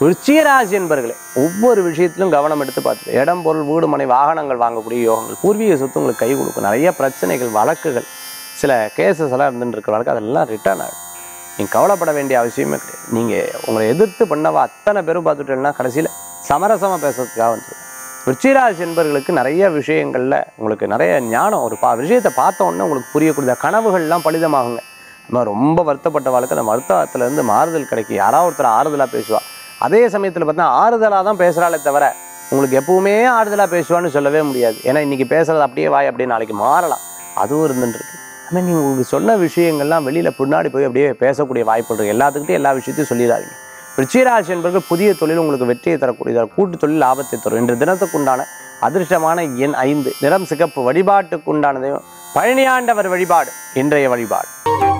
விருச்சிகராசி என்பர்களே ஒவ்வொரு விஷயத்திலும் கவனம் எடுத்து பார்த்து இடம் பொருள் வீடு மனை வாகனங்கள் வாங்கக்கூடிய யோகங்கள் பூர்வீக சொத்து உங்களுக்கு கை கொடுக்கும் நிறைய பிரச்சனைகள் வழக்குகள் சில கேசஸ் எல்லாம் இருந்துட்டு இருக்கிற வழக்கு அதெல்லாம் ரிட்டர்ன் ஆகும் நீங்கள் கவலைப்பட வேண்டிய அவசியமே கிடையாது நீங்கள் உங்களை எதிர்த்து பண்ணவா அத்தனை பேரும் பார்த்துட்டேன்னா கடைசியில் சமரசமாக பேசுறதுக்காக வந்து விருச்சிகராசி என்பர்களுக்கு நிறைய விஷயங்களில் உங்களுக்கு நிறைய ஞானம் ஒரு பா விஷயத்தை பார்த்த உடனே உங்களுக்கு புரியக்கூடிய கனவுகள்லாம் பலிதமாகுங்க நம்ம ரொம்ப வருத்தப்பட்ட வாழ்க்கை அந்த வருத்தத்துலேருந்து மாறுதல் கிடைக்கும் யாராவது ஒருத்தர் ஆறுதலாக பேசுவா அதே சமயத்தில் பார்த்தா ஆறுதலாக தான் பேசுகிறாளே தவிர உங்களுக்கு எப்பவுமே ஆறுதலாக பேசுவான்னு சொல்லவே முடியாது ஏன்னா இன்றைக்கி பேசுகிறது அப்படியே வாய் அப்படியே நாளைக்கு மாறலாம் அதுவும் இருந்துருக்கு அதுமாதிரி நீங்கள் உங்களுக்கு சொன்ன விஷயங்கள்லாம் வெளியில் பின்னாடி போய் அப்படியே பேசக்கூடிய வாய்ப்பு இருக்குது எல்லாத்துக்கிட்டையும் எல்லா விஷயத்தையும் சொல்லிடாதீங்க விருச்சிகராசி என்பர்கள் புதிய தொழில் உங்களுக்கு வெற்றியை தரக்கூடியதாக கூட்டு தொழில் லாபத்தை தரும் இன்று தினத்துக்குண்டான அதிர்ஷ்டமான எண் ஐந்து நிறம் சிகப்பு வழிபாட்டுக்குண்டானதையும் பழனியாண்டவர் வழிபாடு இன்றைய வழிபாடு